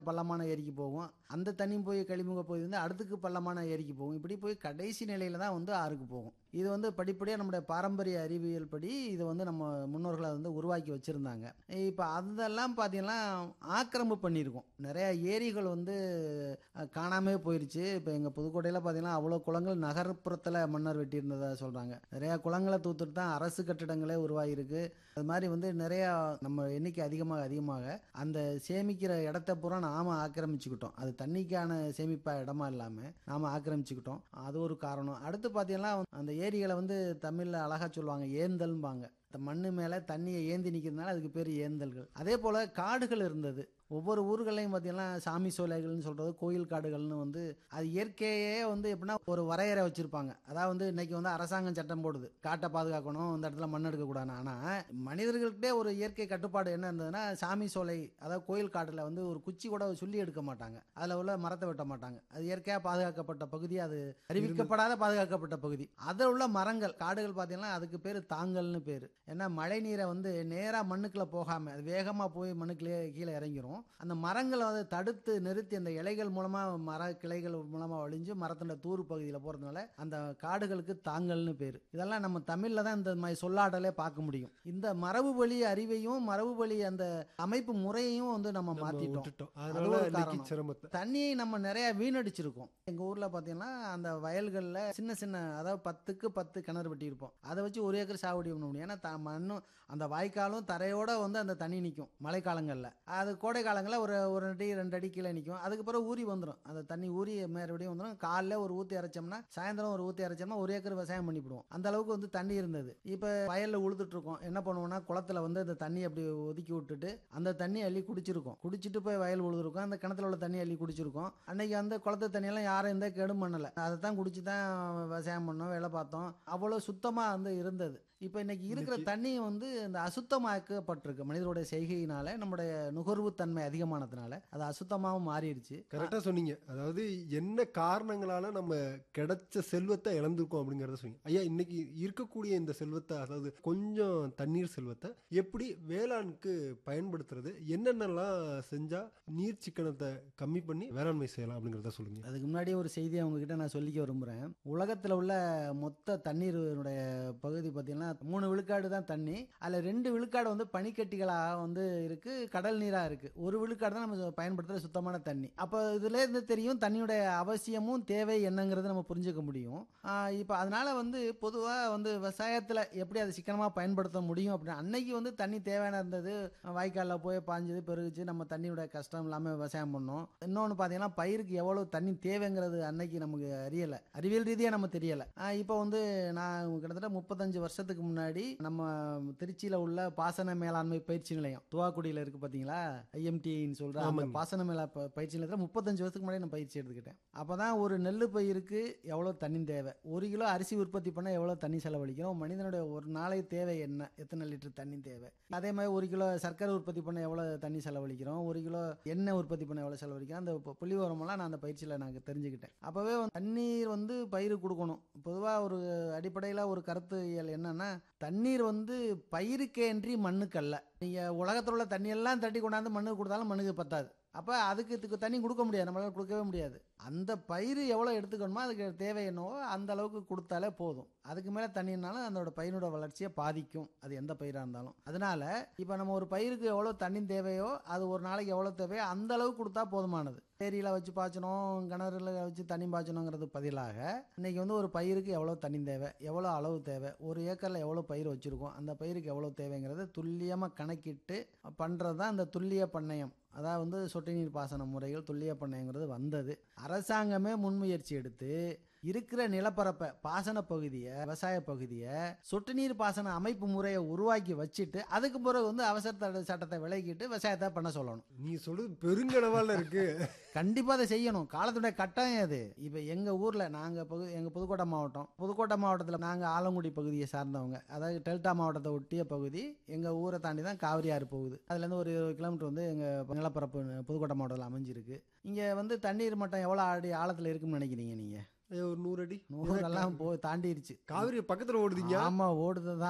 பள்ளமான ஏரிக்கு போகும் அந்த தண்ணி போய் கழிமுக போய் வந்து அடுத்துக்கு பள்ளமான ஏரிக்கு போகும் இப்படி போய் கடைசி நிலையில தான் வந்து ஆறுக்கு போகும் இது வந்து படிப்படியாக நம்முடைய பாரம்பரிய அறிவியல் படி இதை வந்து நம்ம முன்னோர்களை வந்து உருவாக்கி வச்சுருந்தாங்க இப்போ அதெல்லாம் பார்த்தீங்கன்னா ஆக்கிரமிப்பு பண்ணியிருக்கோம் நிறைய ஏரிகள் வந்து அஹ், காணாமே போயிருச்சு இப்போ எங்கள் புதுக்கோட்டையில் பார்த்தீங்கன்னா அவ்வளோ குளங்கள் நகர்ப்புறத்தில் மன்னர் வெட்டியிருந்ததா சொல்கிறாங்க நிறையா குளங்களை தூத்துட்டு தான் அரசு கட்டிடங்களே உருவாகிருக்கு அது மாதிரி வந்து நிறையா நம்ம எண்ணிக்கை அதிகமாக அதிகமாக அந்த சேமிக்கிற இடத்த பூரா நாம ஆக்கிரமிச்சுக்கிட்டோம் அது தண்ணிக்கான சேமிப்பா இடமா இல்லாமல் நாம ஆக்கிரமிச்சுக்கிட்டோம் அது ஒரு காரணம் அடுத்து பார்த்தீங்கன்னா அந்த ஏரிகளை வந்து தமிழில் அழகா சொல்லுவாங்க ஏந்தல்பாங்க இந்த மண்ணு மேலே தண்ணியை ஏந்தி நிற்கிறதுனால அதுக்கு பேர் ஏந்தல்கள் அதே போல் காடுகள் இருந்தது ஒவ்வொரு ஊர்களையும் பார்த்தீங்கன்னா சாமி சோலைகள்னு சொல்கிறது கோயில் காடுகள்னு வந்து அது இயற்கையே வந்து எப்படின்னா ஒரு வரையறை வச்சுருப்பாங்க அதாவது வந்து இன்னைக்கு வந்து அரசாங்கம் சட்டம் போடுது காட்டை பாதுகாக்கணும் இந்த இடத்துல மண் எடுக்கக்கூடாது ஆனால் மனிதர்கள்கிட்டே ஒரு இயற்கை கட்டுப்பாடு என்ன இருந்ததுன்னா சாமி சோலை அதாவது கோயில் காட்டில் வந்து ஒரு குச்சி கூட சொல்லி எடுக்க மாட்டாங்க அதில் உள்ள மரத்தை வெட்ட மாட்டாங்க அது இயற்கையாக பாதுகாக்கப்பட்ட பகுதி அது அறிவிக்கப்படாத பாதுகாக்கப்பட்ட பகுதி அதில் உள்ள மரங்கள் காடுகள் பார்த்தீங்கன்னா அதுக்கு பேர் தாங்கல்னு பேர் ஏன்னா மழை நீரை வந்து நேராக மண்ணுக்குள்ளே போகாமல் அது வேகமாக போய் மண்ணுக்குள்ளே கீழே இறங்கிரும் அந்த மரங்களை வந்து தடுத்து நிறுத்தி அந்த இலைகள் மூலமாக மர கிளைகள் மூலமாக ஒழிஞ்சு மரத்தோட தூர் பகுதியில் போகிறதுனால அந்த காடுகளுக்கு தாங்கல்னு பேர் இதெல்லாம் நம்ம தமிழில் தான் இந்த மாதிரி சொல்லாடலே பார்க்க முடியும் இந்த மரபு வழி அறிவையும் மரபு வழி அந்த அமைப்பு முறையையும் வந்து நம்ம மாற்றிட்டோம் விட்டுட்டோம் அது அதனால ஒரு இன்னைக்கு காரணம். சிரமத்தை தண்ணியை நம்ம நிறைய வீணடிச்சிருக்கோம் எங்க ஊர்ல பாத்தீங்கன்னா அந்த வயல்கள்ல சின்ன சின்ன அதாவது பத்துக்கு பத்து கிணறு வெட்டியிருப்போம் அதை வச்சு ஒரு ஏக்கர் சாகுபடி பண்ண முடியும் ஏன்னா த- மண்ணும் அந்த வாய்க்காலும் தரையோட வந்து அந்த தண்ணி நிற்கும் மழைக்காலங்கள்ல அது கோடை காலங்களில் ஒரு ஒரு அடி ரெண்டு அடி கீழே நிற்கும் அதுக்கு பிறகு ஊறி வந்துடும் அந்த தண்ணி ஊறி மறுபடியும் வந்துடும் காலைல ஒரு ஊற்றி இறைச்சோம்னா சாயந்தரம் ஒரு ஊற்றி இறைச்சோம்னா ஒரு ஏக்கர் விவசாயம் பண்ணிவிடுவோம் அந்த அளவுக்கு வந்து தண்ணி இருந்தது இப்போ வயல்ல உழுதுட்டு இருக்கோம் என்ன பண்ணுவோம்னா குளத்துல வந்து அந்த தண்ணி அப்படி ஒதுக்கி விட்டுட்டு அந்த தண்ணி அள்ளி குடிச்சிருக்கோம் குடிச்சிட்டு போய் வயல் உழுதுருக்கோம் அந்த கிணத்துல உள்ள தண்ணி அள்ளி குடிச்சிருக்கோம் அன்னைக்கு அந்த குளத்து தண்ணியெல்லாம் யாரும் எந்த கெடும் பண்ணல அதை தான் குடிச்சு தான் விவசாயம் பண்ணோம் வேலை பார்த்தோம் அவ்வளோ சுத்தமா வந்து இருந்தது இப்போ இன்னைக்கு இருக்கிற தண்ணி வந்து இந்த அசுத்தமாக்கப்பட்டிருக்கு மனிதனுடைய செய்கையினால நம்முடைய நுகர்வு தன்மை அதிகமானதுனால அது அசுத்தமாகவும் மாறிடுச்சு கரெக்டா சொன்னீங்க அதாவது என்ன காரணங்களால நம்ம கிடைச்ச செல்வத்தை இழந்திருக்கோம் அப்படிங்கறத சொன்னீங்க ஐயா இன்னைக்கு இருக்கக்கூடிய இந்த செல்வத்தை அதாவது கொஞ்சம் தண்ணீர் செல்வத்தை எப்படி வேளாண்க்கு பயன்படுத்துறது என்னென்னலாம் செஞ்சா நீர் சிக்கனத்தை கம்மி பண்ணி வேளாண்மை செய்யலாம் அப்படிங்கறத சொல்லுங்க அதுக்கு முன்னாடி ஒரு செய்தியை உங்ககிட்ட நான் சொல்லிக்க விரும்புகிறேன் உலகத்தில் உள்ள மொத்த தண்ணீருடைய பகுதி பார்த்தீங்கன்னா மூணு விழுக்காடு தான் தண்ணி அதில் ரெண்டு விழுக்காடு வந்து பனிக்கட்டிகளாக வந்து இருக்கு கடல் நீராக இருக்கு ஒரு விழுக்காடு தான் நம்ம பயன்படுத்துகிற சுத்தமான தண்ணி அப்போ இதுல இருந்து தெரியும் தண்ணியுடைய அவசியமும் தேவை என்னங்கிறத நம்ம புரிஞ்சுக்க முடியும் இப்போ அதனால வந்து பொதுவாக வந்து விவசாயத்தில் எப்படி அதை சிக்கனமாக பயன்படுத்த முடியும் அப்படின்னு அன்னைக்கு வந்து தண்ணி தேவையான இருந்தது வாய்க்காலில் போய் பாஞ்சது பெருகுச்சு நம்ம தண்ணியோட கஷ்டம் இல்லாமல் விவசாயம் பண்ணோம் இன்னொன்று பார்த்தீங்கன்னா பயிருக்கு எவ்வளோ தண்ணி தேவைங்கிறது அன்னைக்கு நமக்கு அறியலை அறிவியல் ரீதியாக நம்ம தெரியலை இப்போ வந்து நான் கிட்டத்தட்ட முப்பத்தஞ்சு வருஷத்துக்கு முன்னாடி நம்ம திருச்சியில் உள்ள பாசன மேலாண்மை பயிற்சி நிலையம் துவாக்குடியில் இருக்கு பார்த்தீங்களா ஐஎம்டின்னு சொல்கிற அந்த ஆமாங்க. பாசன மேலா ப- பயிற்சி நிலையத்தில் முப்பத்தஞ்சு வருஷத்துக்கு முன்னாடி நான் பயிற்சி எடுத்துக்கிட்டேன் அப்போ தான் ஒரு நெல் பயிருக்கு எவ்வளோ தண்ணி தேவை ஒரு கிலோ அரிசி உற்பத்தி பண்ண எவ்வளோ தண்ணி செலவழிக்கிறோம் மனிதனுடைய ஒரு நாளைக்கு தேவை என்ன எத்தனை லிட்டர் தண்ணி தேவை அதே மாதிரி ஒரு கிலோ சர்க்கரை உற்பத்தி பண்ண எவ்வளோ தண்ணி செலவழிக்கிறோம் ஒரு கிலோ எண்ணெய் உற்பத்தி பண்ண எவ்வளோ செலவழிக்கிறோம் அந்த பு- புள்ளி விவரமெல்லாம் நான் அந்த பயிற்சியில் நான் தெரிஞ்சுக்கிட்டேன் அப்போவே தண்ணீர் வந்து பயிர் கொடுக்கணும் பொதுவாக ஒரு அடிப்படையில் ஒரு கருத்து இயல் என்னன்னா தண்ணீர் வந்து பயிருக்கேன்றி மண்ணுக்கல்ல நீங்கள் உலகத்தில் உள்ள தண்ணியெல்லாம் தட்டி கொண்டாந்து மண்ணுக்கு கொடுத்தாலும் மண்ணுக்கு பத்தாது அப்போ அதுக்கு இதுக்கு தண்ணி கொடுக்க முடியாது நம்மளால கொடுக்கவே முடியாது அந்த பயிர் எவ்வளோ எடுத்துக்கணுமோ அதுக்கு தேவை என்னவோ அந்த அளவுக்கு கொடுத்தாலே போதும் அதுக்கு மேலே தண்ணினாலும் அதோட பயிரோட வளர்ச்சியை பாதிக்கும் அது எந்த பயிராக இருந்தாலும் அதனால இப்போ நம்ம ஒரு பயிருக்கு எவ்வளோ தண்ணி தேவையோ அது ஒரு நாளைக்கு எவ்வளோ தேவையோ அந்த அளவுக்கு கொடுத்தா போதுமானது ஏரியில் வச்சு பாய்ச்சணும் கிணறுல வச்சு தண்ணி பாய்ச்சணுங்கிறது பதிலாக இன்னைக்கு வந்து ஒரு பயிருக்கு எவ்வளோ தண்ணி தேவை எவ்வளோ அளவு தேவை ஒரு ஏக்கரில் எவ்வளோ பயிர் வச்சுருக்கோம் அந்த பயிருக்கு எவ்வளோ தேவைங்கிறத துல்லியமாக கணக்கிட்டு பண்ணுறது தான் இந்த துல்லிய பண்ணையம் அதாவது வந்து சொட்டு நீர் பாசன முறைகள் துல்லிய பண்ணையங்கிறது வந்தது அரசாங்கமே முன்முயற்சி எடுத்து இருக்கிற நிலப்பரப்பை பாசன பகுதியை விவசாய பகுதியை சொட்டு நீர் பாசன அமைப்பு முறையை உருவாக்கி வச்சுட்டு அதுக்கு பிறகு வந்து அவசர தடை சட்டத்தை விலக்கிட்டு விவசாயத்தை பண்ண சொல்லணும் நீ சொல்றது பெருங்கனவால இருக்கு கண்டிப்பா அதை செய்யணும் காலத்துடைய கட்டாயம் அது இப்ப எங்க ஊர்ல நாங்க பகுதி எங்க புதுக்கோட்டை மாவட்டம் புதுக்கோட்டை மாவட்டத்துல நாங்க ஆலங்குடி பகுதியை சார்ந்தவங்க அதாவது டெல்டா மாவட்டத்தை ஒட்டிய பகுதி எங்க ஊரை தாண்டி தான் காவிரி ஆறு போகுது அதுல இருந்து ஒரு இருபது கிலோமீட்டர் வந்து எங்க நிலப்பரப்பு புதுக்கோட்டை மாவட்டத்தில் அமைஞ்சிருக்கு இங்க வந்து தண்ணீர் மட்டம் எவ்வளவு அடி ஆழத்துல இருக்குன்னு நினைக்கிறீங்க நீங்க ஐயா, ஒரு நூறு அடி நூறெல்லாம் போய் தாண்டிருச்சு காவிரி பக்கத்துல ஓடுதீங்க ஆமா ஓடுதுதான்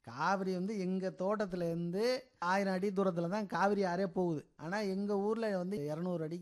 காவிரி வந்து எங்கள் தோட்டத்துல இருந்து ஆயிரம் அடி தூரத்தில் தான் காவிரி ஆறே போகுது ஆனால் எங்கள் ஊரில் வந்து இரநூறு அடி